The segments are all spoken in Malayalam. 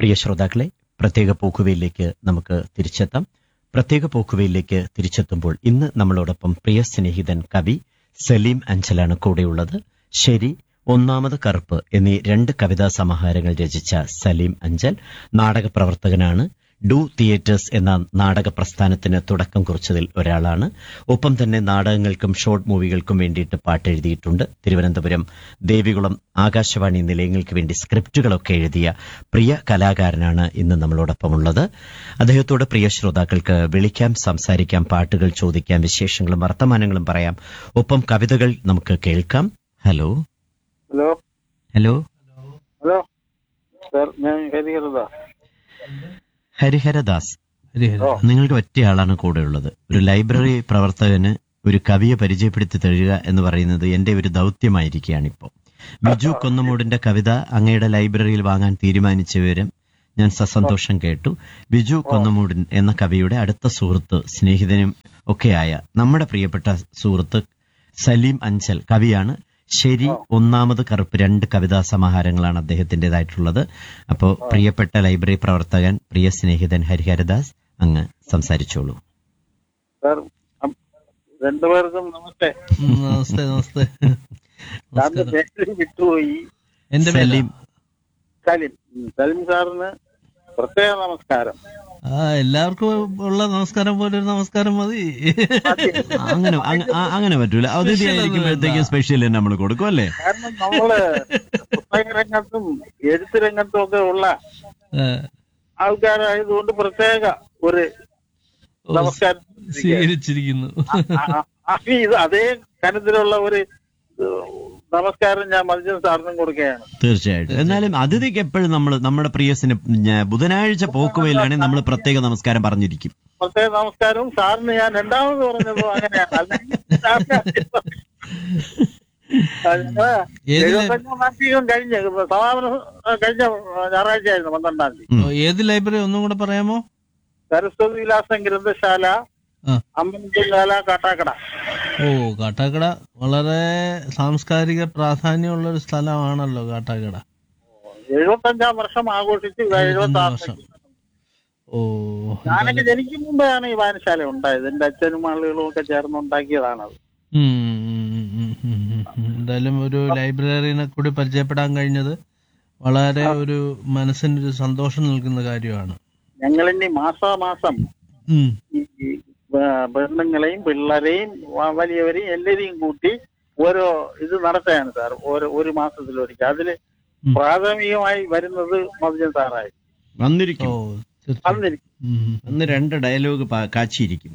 പ്രിയ ശ്രോതാക്കളെ പ്രത്യേക പോക്കുവയിലേക്ക് നമുക്ക് തിരിച്ചെത്താം പ്രത്യേക പോക്കുവയിലേക്ക് തിരിച്ചെത്തുമ്പോൾ ഇന്ന് നമ്മളോടൊപ്പം പ്രിയ സ്നേഹിതൻ കവി സലീം അഞ്ചലാണ് കൂടെയുള്ളത് ശരി ഒന്നാമത് കറുപ്പ് എന്നീ രണ്ട് കവിതാ സമാഹാരങ്ങൾ രചിച്ച സലീം അഞ്ചൽ നാടക പ്രവർത്തകനാണ് ഡു തിയേറ്റേഴ്സ് എന്ന നാടക പ്രസ്ഥാനത്തിന് തുടക്കം കുറിച്ചതിൽ ഒരാളാണ് ഒപ്പം തന്നെ നാടകങ്ങൾക്കും ഷോർട്ട് മൂവികൾക്കും വേണ്ടിയിട്ട് പാട്ടെഴുതിയിട്ടുണ്ട് തിരുവനന്തപുരം ദേവികുളം ആകാശവാണി നിലയങ്ങൾക്ക് വേണ്ടി സ്ക്രിപ്റ്റുകളൊക്കെ എഴുതിയ പ്രിയ കലാകാരനാണ് ഇന്ന് നമ്മളോടൊപ്പമുള്ളത് അദ്ദേഹത്തോട് പ്രിയ ശ്രോതാക്കൾക്ക് വിളിക്കാം സംസാരിക്കാം പാട്ടുകൾ ചോദിക്കാം വിശേഷങ്ങളും വർത്തമാനങ്ങളും പറയാം ഒപ്പം കവിതകൾ നമുക്ക് കേൾക്കാം hello hello hello hello sir ഞാൻ ഹരിഹരദാ ഹരിഹരദാസ് ഹരിഹരൻ ഓ നിങ്ങൾക്ക് ഒറ്റയാളാണ് കൂടെയുള്ളത് ഒരു ലൈബ്രറി പ്രവർത്തകന് ഒരു കവിയെ പരിചയപ്പെടുത്തി തരിക എന്ന് പറയുന്നത് എന്റെ ഒരു ദൗത്യമായിരിക്കുകയാണ് ഇപ്പോൾ ബിജു കൊന്നമൂടിന്റെ കവിത അങ്ങയുടെ ലൈബ്രറിയിൽ വാങ്ങാൻ തീരുമാനിച്ച വിവരം ഞാൻ സസന്തോഷം കേട്ടു ബിജു കൊന്നമൂടിൻ എന്ന കവിയുടെ അടുത്ത സുഹൃത്ത് സ്നേഹിതനും ഒക്കെയായ നമ്മുടെ പ്രിയപ്പെട്ട സുഹൃത്ത് സലീം അഞ്ചൽ കവിയാണ് ശരി ഒന്നാമത് കറുപ്പ് രണ്ട് കവിതാ സമാഹാരങ്ങളാണ് അദ്ദേഹത്തിൻ്റെതായിട്ടുള്ളത് അപ്പോൾ പ്രിയപ്പെട്ട ലൈബ്രറി പ്രവർത്തകൻ പ്രിയ സ്നേഹിതൻ ഹരിഹരദാസ് അങ്ങ് സംസാരിച്ചോളൂ സാർ അം, രണ്ടുപേർക്കും നമസ്തേ ഉം, നമസ്തേ നമസ്തേ സാറിന്റെ പേര് വിട്ടുപോയി എന്റെ പേര് സലീം സലിം ഉം, സലിം സാറിന് പ്രത്യേക നമസ്കാരം ആ എല്ലാവർക്കും ഉള്ള നമസ്കാരം പോലെ ഒരു നമസ്കാരം മതി അങ്ങനെ അങ്ങ- ആ- അങ്ങനെ പറ്റൂല അതിഥി ആയിരിക്കുമ്പോഴത്തേക്കും സ്പെഷ്യൽ തന്നെ നമ്മൾ കൊടുക്കും അല്ലേ കാരണം നമ്മള് പുസ്തക രംഗത്തും എഴുത്ത് രംഗത്തും ഒക്കെ ഉള്ള ആ, ആൾക്കാരായതുകൊണ്ട് പ്രത്യേക ഒരു ഓ, നമസ്കാരം സ്വീകരിച്ചിരിക്കുന്നു ആ, ആ, ഇത് അതേ കനത്തിലുള്ള ഒരു ഏഹ്, നമസ്കാരം ഞാൻ മനുഷ്യൻ സാറിനും കൊടുക്കുകയാണ് തീർച്ചയായിട്ടും എന്നാലും അതിഥിക്ക് എപ്പോഴും നമ്മൾ നമ്മുടെ പ്രിയസിന് ഞ- ബുധനാഴ്ച പോക്കുവയിലാണെങ്കിൽ നമ്മൾ പ്രത്യേക നമസ്കാരം പറഞ്ഞിരിക്കും പ്രത്യേക നമസ്കാരവും സാറിന് ഞാൻ രണ്ടാമത് പറഞ്ഞതോ അങ്ങനെയാണ് അല്ലെങ്കിൽ സാറിന് അത് ഏത് എഴുപത്തഞ്ചാം വാർഷികം കഴിഞ്ഞ് സമാപനം ആ, കഴിഞ്ഞ ഞായറാഴ്ചയായിരുന്നു പന്ത്രണ്ടാം തീയതി ഓ, ഏത് ലൈബ്രറി ഒന്നും കൂടെ പറയാമോ സരസ്വതി വിലാസം ഗ്രന്ഥശാല ആ. അമ്പലത്തിലാല കാട്ടാക്കട ഓ കാട്ടാക്കട വളരെ സാംസ്കാരിക പ്രാധാന്യമുള്ള ഒരു സ്ഥലമാണല്ലോ കാട്ടാക്കട എഴുപത്തഞ്ചാം വർഷം ആഘോഷിച്ച് എഴുപത്തി വർഷം. ഓ ഞാനൊക്കെ ജനിക്കും മുമ്പെയാണ് ഈ വായനശാല ഉണ്ടായത് എന്റെ അച്ഛനും ആളുകളും ഒക്കെ ചേർന്ന് ഉണ്ടാക്കിയതാണത് ഉം, ഉം, ഉം, ഉം, ഉം. എന്തായാലും ഒരു ലൈബ്രറിനെ കൂടി പരിചയപ്പെടാൻ കഴിഞ്ഞത് വളരെ ഒരു മനസ്സിന് ഒരു സന്തോഷം നൽകുന്ന കാര്യമാണ് ഞങ്ങളിനി മാസാമാസം ഉം. ഈ ഈ, ആ, പെണ്ണുങ്ങളെയും പിള്ളേരെയും വ- വലിയവരെയും എല്ലാരെയും കൂട്ടി ഓരോ ഇത് നടത്തുകയാണ് സാർ ഓരോ ഒരു മാസത്തിലൊരിക്കൽ അതില് ഉം. പ്രാഥമികമായി വരുന്നത് മധുജൻ സാറായി ഓ വന്നിരിക്കും തീർച്ചയായും അന്നിരിക്കും ഉം. അന്ന് രണ്ട് ഡയലോഗ് പാ- കാച്ചിയിരിക്കും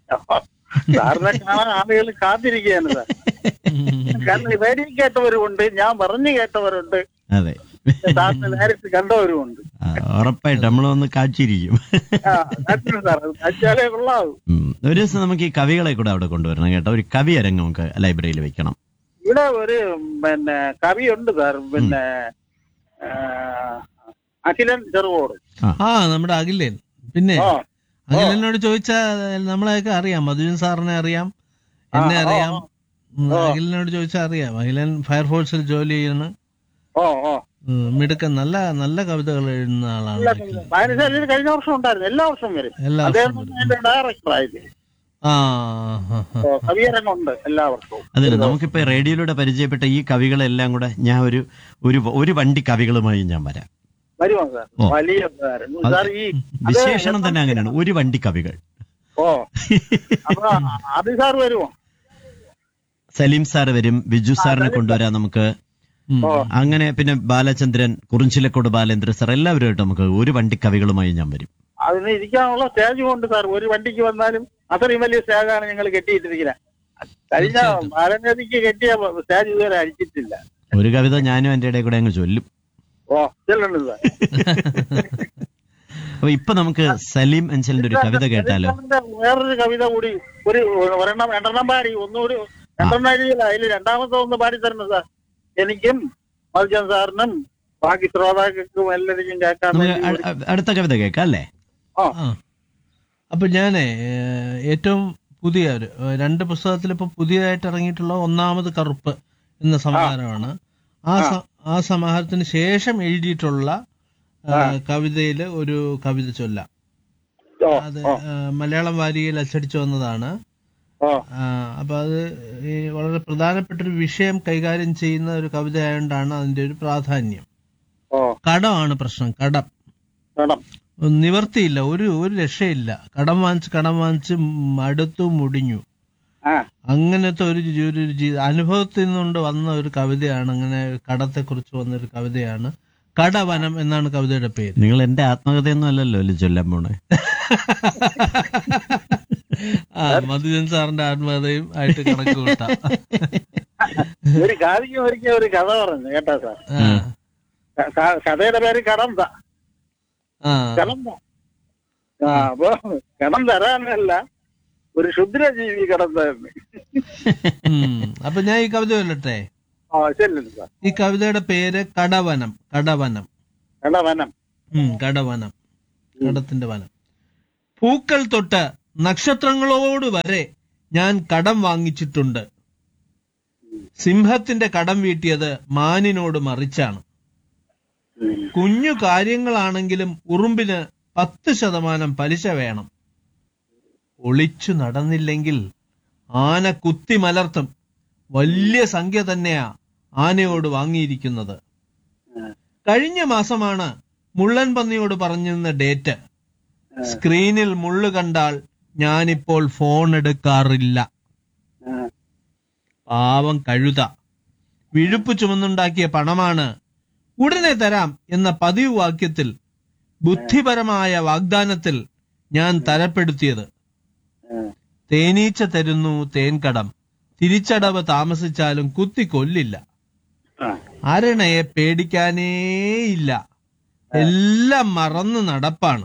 സാറിനെ കാണാൻ ആളുകൾ കാത്തിരിക്കുകയാണ് സാർ കാരണം റേഡിയോ കേട്ടവരുമുണ്ട് ഞാൻ പറഞ്ഞു കേട്ടവരുണ്ട് അതെ സാറിനെ നേരിട്ട് കണ്ടവരുമുണ്ട് ആ, ഉറപ്പായിട്ട് നമ്മൾ വന്ന് കാച്ചിരിക്കും ആ, കാത്തിരുന്നു സാർ അത് കാച്ചാലേ കൊള്ളാവൂ ഉം. ഒരു ദിവസം നമുക്ക് ഈ കവികളെ കൂടെ അവിടെ കൊണ്ടുവരണം കേട്ടോ ഒരു കവി അരങ്ങ് നമുക്ക് ലൈബ്രറിയിൽ വെക്കണം ഇവിടെ ഒരു പിന്നെ കവിയുണ്ട് സാർ പിന്നെ ആ, അഖിലൻ ചെറുകോട് ആ നമ്മുടെ അഖിലേൻ പിന്നെ ആ അഖിലനോട് ചോദിച്ചാൽ നമ്മളെയൊക്കെ അറിയാം മധുജൻ സാറിനെ അറിയാം എന്നെ ആ, ആ, അറിയാം ഉം, ആ. അഖിലിനോട് ചോദിച്ചാൽ അറിയാം അഖിലൻ ഫയർഫോഴ്സിൽ ജോലി ചെയ്യുന്ന ഓ ഓ ഉം, മിടുക്കൻ നല്ല നല്ല കവിതകൾ എഴുതുന്ന ആളാണ് അഖിലൻ. വായനശാലയിൽ കഴിഞ്ഞ വർഷം ഉണ്ടായിരുന്നു എല്ലാ വർഷവും വരും എല്ലാ അദ്ദേഹം വർഷവും വരും. അതിന്റെ ഡയറക്ടർ ആയത് ആ ആ, ആ. കവിയരങ്ങുണ്ട് എല്ലാ വർഷവും അതിന് നമുക്കിപ്പോ റേഡിയോയിലൂടെ പരിചയപ്പെട്ട ഈ കവികളെല്ലാം കൂടെ ഞാൻ ഒരു ഒരു ഒരു വണ്ടി കവികളുമായി ഞാൻ വരാം വരുമോ സാർ ഓ. വലിയ ഉപകാരം. അത് സാർ ഈ വിശേഷണം തന്നെ അങ്ങനെയാണ് ഒരു വണ്ടി കവികൾ ഓ അപ്പൊ അഭി സാർ വരുമോ സലീം സാർ വരും ബിജു സാറിനെ കൊണ്ടുവരാം നമുക്ക് ഉം. ഓ അങ്ങനെ പിന്നെ ബാലചന്ദ്രൻ കുറിഞ്ചിലക്കോട് ബാലേന്ദ്ര സാർ എല്ലാവരുമായിട്ട് നമുക്ക് ഒരു വണ്ടി കവികളുമായി ഞാൻ വരും അതിന് ഇരിക്കാനുള്ള സ്റ്റേജ് കൊണ്ട് സാർ ഒരു വണ്ടിക്ക് വന്നാലും അത്രയും വലിയ സ്റ്റേജാണ് ഞങ്ങൾ കെട്ടിയിട്ടിരിക്കുന്നത് കഴിഞ്ഞ തീർച്ചയായിട്ടും. ബാലനദിക്ക് കെട്ടിയ സ്റ്റേജ് ഇതുവരെ അടിച്ചിട്ടില്ല ഒരു കവിത ഞാനും എന്റെ ഇടയിൽ കൂടെ അങ്ങ് ചൊല്ലും ഓ ചെല്ലുണ്ട് സാർ അപ്പൊ ഇപ്പൊ നമുക്ക് സലീം അഞ്ചലിന്റെ ഒരു കവിത കേട്ടാലോ ഇതിന്റെ വേറൊരു കവിത കൂടി ഒരു ഒരെണ്ണം രണ്ടെണ്ണം പാടി ഒന്നുകൂടി രണ്ടെണ്ണം എഴുതിയില്ല അതിൽ രണ്ടാമത്തെ ഒന്ന് പാടി തരണം സാർ എനിക്കും മൽജൻ സാറിനും ബാക്കി ശ്രോതാക്കൾക്കും എല്ലാവർക്കും കേൾക്കാൻ നമുക്ക് വേണ്ടി അ- അ- അടുത്ത കവിത കേൾക്കാം അല്ലേ ആ ആ. അപ്പൊ ഞാനേ ഏഹ്, ഏറ്റവും പുതിയ ഒരു ഏഹ്, രണ്ട് പുസ്തകത്തിൽ ഇപ്പൊ പുതിയതായിട്ട് ഇറങ്ങിയിട്ടുള്ള ഒന്നാമത് കറുപ്പ് എന്ന സമാഹാരമാണ് ആ സ- ആ സമാഹാരത്തിന് ശേഷം എഴുതിയിട്ടുള്ള കവിതയില് ഒരു കവിത ചൊല്ലാം ഓ അത് ഓ ആ, മലയാളം വാരികയിൽ അച്ചടിച്ചു വന്നതാണ് ഓ ആ, അപ്പൊ അത് ഈ വളരെ പ്രധാനപ്പെട്ട ഒരു വിഷയം കൈകാര്യം ചെയ്യുന്ന ഒരു കവിത ആയതുകൊണ്ടാണ് അതിന്റെ ഒരു പ്രാധാന്യം ഓ കടമാണ് പ്രശ്നം കടം വേണം നിവർത്തിയില്ല ഒരു ഒരു രക്ഷയില്ല കടം വാങ്ങിച്ച് കടം വാങ്ങിച്ച് മടുത്തു മുടിഞ്ഞു ആ അങ്ങനത്തെ ഒരു ജി- ഒരു ജി- അനുഭവത്തിൽ നിന്നുകൊണ്ട് വന്ന ഒരു കവിതയാണ് അങ്ങനെ കടത്തെ കുറിച്ച് വന്ന ഒരു കവിതയാണ് കടവനം എന്നാണ് കവിതയുടെ പേര് നിങ്ങൾ എന്റെ ആത്മകഥയൊന്നും അല്ലല്ലോ അല്ലേ ചൊല്ലാൻ പോണേ ആ മധുജൻ സാറിന്റെ ആത്മകഥയും ആയിട്ട് കണക്ക് കൂട്ടാം ഒരു കാതിക്ക് ഒരിക്കൽ ഒരു കഥ പറഞ്ഞു കേട്ടാ സാർ ആ, ക- ക- കഥയുടെ പേര് കടന്ത ആ കടന്ത ആ അപ്പൊ കടം തരാനല്ല ഒരു ക്ഷുദ്രജീവി കടന്നു ഉം. അപ്പൊ ഞാൻ ഈ കവിത ചൊല്ലട്ടെ ആ ശരി സാർ ഈ കവിതയുടെ പേര് കടവനം കടവനം കടവനം ഉം, കടവനം കടത്തിന്റെ വനം പൂക്കൾ തൊട്ട് നക്ഷത്രങ്ങളോട് വരെ ഞാൻ കടം വാങ്ങിച്ചിട്ടുണ്ട് സിംഹത്തിന്റെ കടം വീട്ടിയത് മാനിനോട് മറിച്ചാണ് ഉം. കുഞ്ഞു കാര്യങ്ങളാണെങ്കിലും ഉറുമ്പിന് പത്ത് ശതമാനം പലിശ വേണം ഒളിച്ചു നടന്നില്ലെങ്കിൽ ആന കുത്തി മലർത്തും വലിയ സംഖ്യ തന്നെയാ ആനയോട് വാങ്ങിയിരിക്കുന്നത് ആ. കഴിഞ്ഞ മാസമാണ് മുള്ളൻ പന്നിയോട് പറഞ്ഞിരുന്ന ഡേറ്റ് സ്ക്രീനിൽ മുള്ളു കണ്ടാൽ ഞാനിപ്പോൾ ഫോൺ എടുക്കാറില്ല ആ. പാവം കഴുത വിഴുപ്പ് ചുമന്നുണ്ടാക്കിയ പണമാണ് ഉടനെ തരാം എന്ന പതിവ് വാക്യത്തിൽ ബുദ്ധിപരമായ വാഗ്ദാനത്തിൽ ഞാൻ തരപ്പെടുത്തിയത് ആ. തേനീച്ച തരുന്നു തേൻകടം തിരിച്ചടവ് താമസിച്ചാലും കുത്തി കൊല്ലില്ല ആ. അരണയെ പേടിക്കാനേയില്ല എല്ലാം മറന്നു നടപ്പാണ്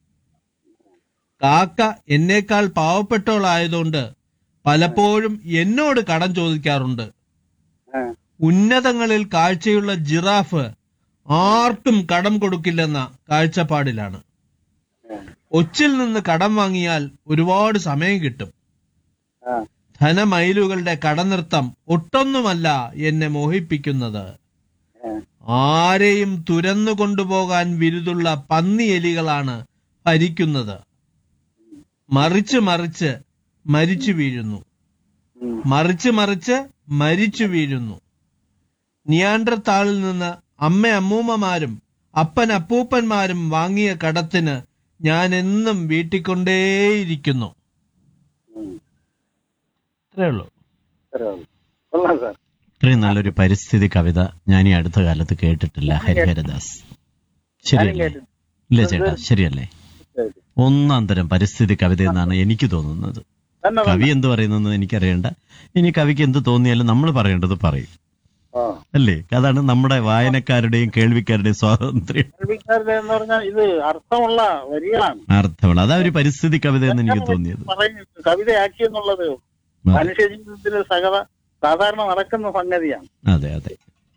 കാക്ക എന്നേക്കാൾ പാവപ്പെട്ടവളായതുകൊണ്ട് പലപ്പോഴും എന്നോട് കടം ചോദിക്കാറുണ്ട് ആ. ഉന്നതങ്ങളിൽ കാഴ്ചയുള്ള ജിറാഫ് ആർക്കും കടം കൊടുക്കില്ലെന്ന കാഴ്ചപ്പാടിലാണ് ഒച്ചിൽ നിന്ന് കടം വാങ്ങിയാൽ ഒരുപാട് സമയം കിട്ടും ആ. ധനമൈലുകളുടെ കടനൃത്തം ഒട്ടൊന്നുമല്ല എന്നെ മോഹിപ്പിക്കുന്നത് ആ. ആരെയും തുരന്നു കൊണ്ടുപോകാൻ വിരുതുള്ള പന്നിയെലികളാണ് ഭരിക്കുന്നത് മറിച്ച് മറിച്ച് മരിച്ചു വീഴുന്നു ഉം. മറിച്ച് മറിച്ച് മരിച്ചു വീഴുന്നു നിയാണ്ടർത്താളിൽ നിന്ന് അമ്മ അമ്മൂമ്മമാരും അപ്പൻ അപ്പൂപ്പന്മാരും വാങ്ങിയ കടത്തിന് ഞാൻ എന്നും വീട്ടിക്കൊണ്ടേയിരിക്കുന്നു ഉം. ഇത്രേ ഉള്ളൂ അത്രേ ഉള്ളൂ. കൊള്ളാം സാർ ഇത്രയും നല്ലൊരു പരിസ്ഥിതി കവിത ഞാൻ ഈ അടുത്ത കാലത്ത് കേട്ടിട്ടില്ല ഹരിഹരദാസ് ശരിയല്ലേ കേട്ടിട്ടുണ്ട്. ഇല്ല ചേട്ടാ ശരിയല്ലേ ശരി. ഒന്നാം തരം പരിസ്ഥിതി കവിത എന്നാണ് എനിക്ക് തോന്നുന്നത് തന്നെ കവി എന്ത് പറയുന്നെന്ന് എനിക്കറിയണ്ട ഇനി കവിക്ക് എന്ത് തോന്നിയാലും നമ്മൾ പറയേണ്ടത് പറയും ആ. അല്ലേ അതാണ് നമ്മുടെ വായനക്കാരുടെയും കേൾവിക്കാരുടെയും സ്വാതന്ത്ര്യം കേൾവിക്കാരുടെ എന്ന് പറഞ്ഞാൽ ഇത് അർത്ഥമുള്ള വരികളാണ് അർത്ഥമുള്ള അതാ ഒരു പരിസ്ഥിതി കവിത എന്ന് എനിക്ക് തോന്നിയത് പറയുന്നത് കവിതയാക്കി എന്നുള്ളത് മനുഷ്യ ജീവിതത്തിൽ സകല സാധാരണ നടക്കുന്ന സംഗതിയാണ് അതെ അതെ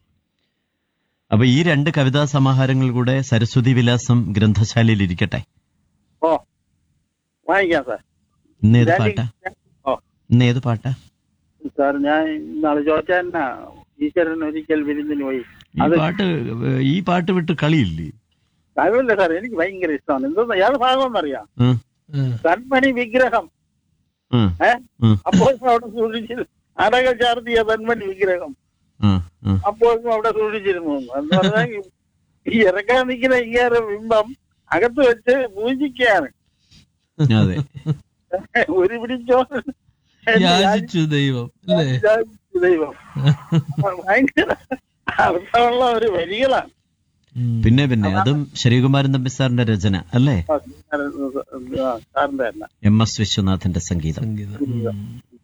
അപ്പൊ ഈ രണ്ട് കവിതാ സമാഹാരങ്ങൾ കൂടെ സരസ്വതി വിലാസം ഗ്രന്ഥശാലയിൽ ഇരിക്കട്ടെ ഓ വാങ്ങിക്കാം സാർ ഇന്നേത് ഞാൻ- പാട്ടാ ഓ ഇന്നേത് പാട്ടാ സാർ ഞാൻ നാളെ ചോദിച്ചാൽ ഈശ്വരൻ ഒരിക്കൽ വിരുന്നിന് പോയി ഈ അത് പാട്ട് ഈ പാട്ട് വിട്ട് കളിയില്ലേ കഴിവില്ല സാർ എനിക്ക് ഭയങ്കര ഇഷ്ടമാണ് എന്തോന്ന് ഏത് ഭാഗമെന്നറിയാം ഉം, ഉം. കൺമണി വിഗ്രഹം ഉം, ഏ ഉം, അപ്പോൾ അവിടെ സൂക്ഷിച്ചിരുന്നു അടക ചാർത്തിയ തന്മണി വിഗ്രഹം ഉം, ഉം. അപ്പോഴും അവിടെ സൂക്ഷിച്ചിരുന്നു എന്ന് പറഞ്ഞാൽ ഈ ഇറക്കാൻ നിൽക്കുന്ന ഇങ്ങനെ ബിംബം അകത്ത് വെച്ച് പൂജിക്കുകയാണ് അതെ ഒരു പിടിച്ചോ യാചിച്ചു ദൈവം അല്ലേ ദൈവം ഭയങ്കര അർത്ഥമുള്ള ഒരു വരികളാണ് ഉം. പിന്നെ പിന്നെ അതും ശ്രീകുമാരൻ തമ്പി സാറിന്റെ രചന അല്ലേ ആ, ആ, സാറിന്റെ തന്നെ എം എസ് വിശ്വനാഥന്റെ സംഗീതം സംഗീതം ഉം.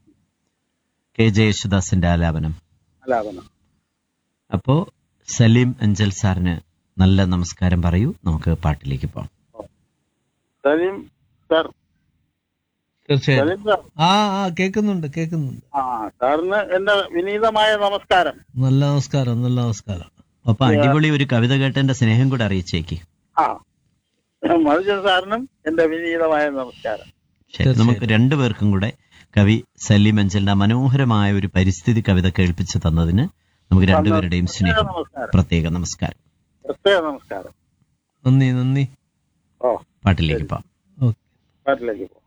കെ ജെ യേശുദാസിന്റെ ആലാപനം ആലാപനം അപ്പോ സലീം അഞ്ചൽ സാറിന് നല്ല നമസ്കാരം പറയൂ നമുക്ക് പാട്ടിലേക്ക് പോകാം സലീം സാർ തീർച്ചയായും സലീം സാർ ആ ആ കേൾക്കുന്നുണ്ട് കേൾക്കുന്നുണ്ട് ആ സാറിന് എന്റെ വിനീതമായ നമസ്കാരം നല്ല നമസ്കാരം നല്ല നമസ്കാരം അപ്പൊ അടിപൊളി ഒരു കവിത കേട്ടതിന്റെ സ്നേഹം കൂടെ അറിയിച്ചേക്ക് ആ മധുജൻ സാറിനും എന്റെ വിനീതമായ നമസ്കാരം ശരി തീർച്ചയായും. നമുക്ക് രണ്ടുപേർക്കും കൂടെ കവി സലീം അഞ്ചലിന്റെ മനോഹരമായ ഒരു പരിസ്ഥിതി കവിത കേൾപ്പിച്ചു തന്നതിന് നമുക്ക് രണ്ടുപേരുടെയും സ്നേഹം നമസ്കാരം പ്രത്യേക നമസ്കാരം പ്രത്യേക നമസ്കാരം നന്ദി നന്ദി ഓ പാട്ടിലേക്ക് പോവാം ഓക്കെ പാട്ടിലേക്ക് പോ